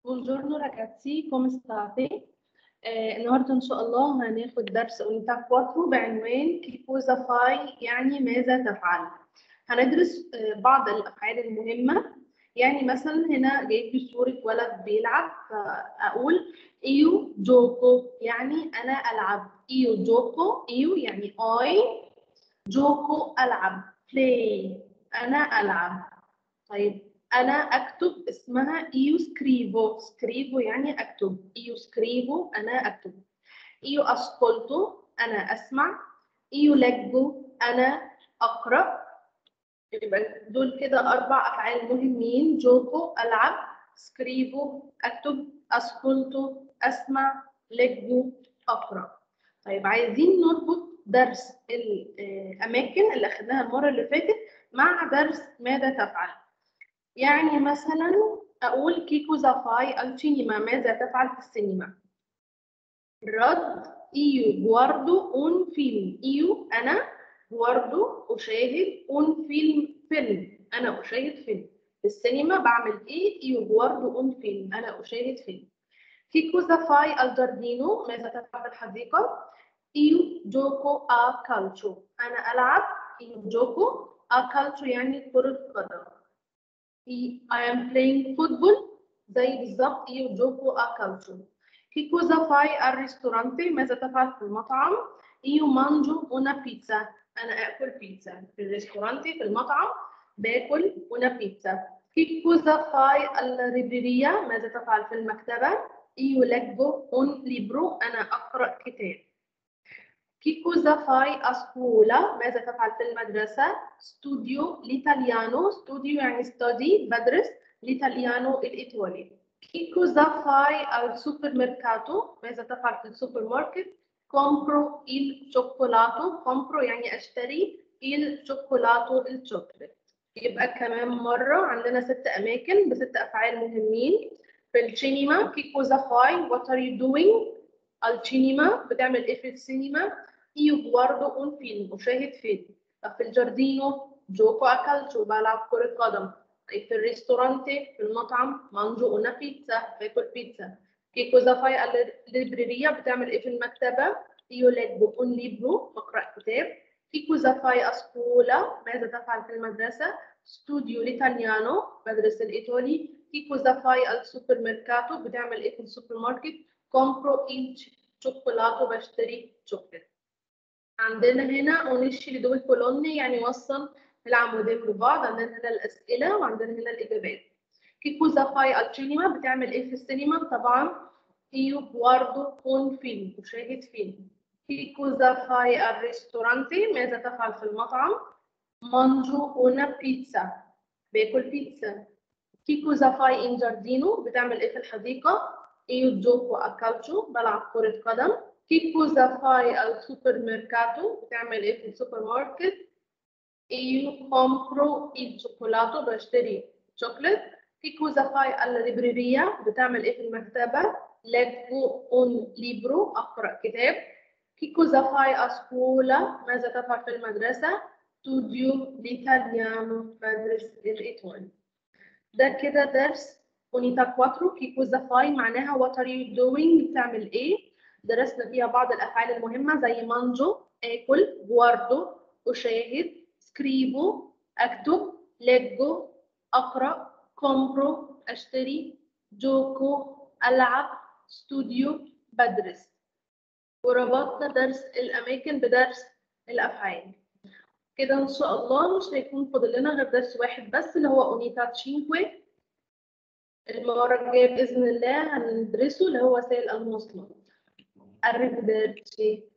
Buongiorno ragazzi, come state? آه النهارده إن شاء الله هناخد درس أونيتا 4 بعنوان كي كوزا فاي يعني ماذا تفعل؟ هندرس آه بعض الأفعال المهمة يعني مثلا هنا جايب لي صورة ولد بيلعب فأقول إيو جوكو يعني أنا ألعب إيو جوكو إيو يعني أي جوكو ألعب بلاي أنا ألعب طيب أنا أكتب اسمها إيو سكريفو سكريفو يعني أكتب إيو سكريفو أنا أكتب إيو أسكولتو أنا أسمع إيو لجو أنا أقرأ يبقى دول كده أربع أفعال مهمين جوكو ألعب سكريفو أكتب أسكولتو أسمع لجو أقرأ طيب عايزين نربط درس الأماكن اللي أخدناها المرة اللي فاتت مع درس ماذا تفعل يعني مثلا أقول كيكو زافاي السينما ماذا تفعل في السينما الرد إيو جواردو أون فيلم إيو أنا جواردو أشاهد أون فيلم فيلم أنا أشاهد فيلم في السينما بعمل إيه إيو جواردو أون فيلم أنا أشاهد فيلم كيكو زافاي الجاردينو ماذا تفعل في الحديقة إيو جوكو آ كالتشو أنا ألعب إيو جوكو آ كالتشو يعني كرة قدم I am playing football زي بالظبط إيو جوكو أكالتشو كيكو زافاي الريستورانتي ماذا تفعل في المطعم إيو مانجو أونا بيتزا أنا أكل بيتزا في الريستورانتي في المطعم باكل أونا بيتزا كيكو زافاي الريبرية ماذا تفعل في المكتبة إيو لجو أون ليبرو أنا أقرأ كتاب كيكو زافاي أسكولا ماذا تفعل في المدرسة؟ ستوديو لإيطاليانو ستوديو يعني ستودي بدرس لإيطاليانو الإيطالي كيكو زافاي السوبر ميركاتو ماذا تفعل في السوبر ماركت؟ كومبرو إل شوكولاتو كومبرو يعني أشتري إل شوكولاتو الشوكولات يبقى كمان مرة عندنا ست أماكن بست أفعال مهمين في السينما كيكو زافاي what are you doing؟ السينما بتعمل ايه في السينما io guardo un film أشاهد فيلم طب في الجاردينو جوكو أكلتشو بلعب كرة قدم طيب في الريستورانتي في المطعم مانجو أنا بيتزا باكل بيتزا كيكو زافاي الليبريريا بتعمل ايه في المكتبة io leggo un libro بقرأ كتاب كيكو زافاي أسكولا ماذا تفعل في المدرسة ستوديو لإيطاليانو بدرس الإيطالي كيكو زافاي السوبر ميركاتو بتعمل ايه في السوبر ماركت كومبرو il شوكولاتو بشتري شوكولات عندنا هنا اونيشي لدول كولوني يعني وصل العمودين ببعض عندنا هنا الاسئله وعندنا هنا الاجابات كيكو زافاي السينما بتعمل ايه في السينما طبعا ايو جواردو كون فيلم أشاهد فيلم كيكو زافاي الريستورانتي ماذا تفعل في المطعم مانجو أونا بيتزا باكل بيتزا كيكو زافاي إن جاردينو بتعمل ايه في الحديقة ايو جوكو أكالتشو بلعب كرة قدم كيكو زافاي السوبر ميركاتو بتعمل ايه في السوبر ماركت ايو كومبرو الشوكولاتو بشتري شوكليت كيكو زافاي الليبريريا بتعمل ايه في المكتبة ليجو اون ليبرو اقرا كتاب كيكو زافاي اسكولا ماذا تفعل في المدرسة ستوديو لإيطاليانو بدرس الإيطالي ده كده درس اونيتا 4 كيكو زافاي معناها وات ار يو دوينج بتعمل ايه درسنا فيها بعض الافعال المهمه زي مانجو اكل جواردو اشاهد سكريبو اكتب ليجو اقرا كومبرو اشتري جوكو العب ستوديو بدرس وربطنا درس الاماكن بدرس الافعال كده ان شاء الله مش هيكون فاضل لنا غير درس واحد بس اللي هو اونيتا تشينكوي المرة الجاية بإذن الله هندرسه اللي هو وسائل المواصلات Arrivederci.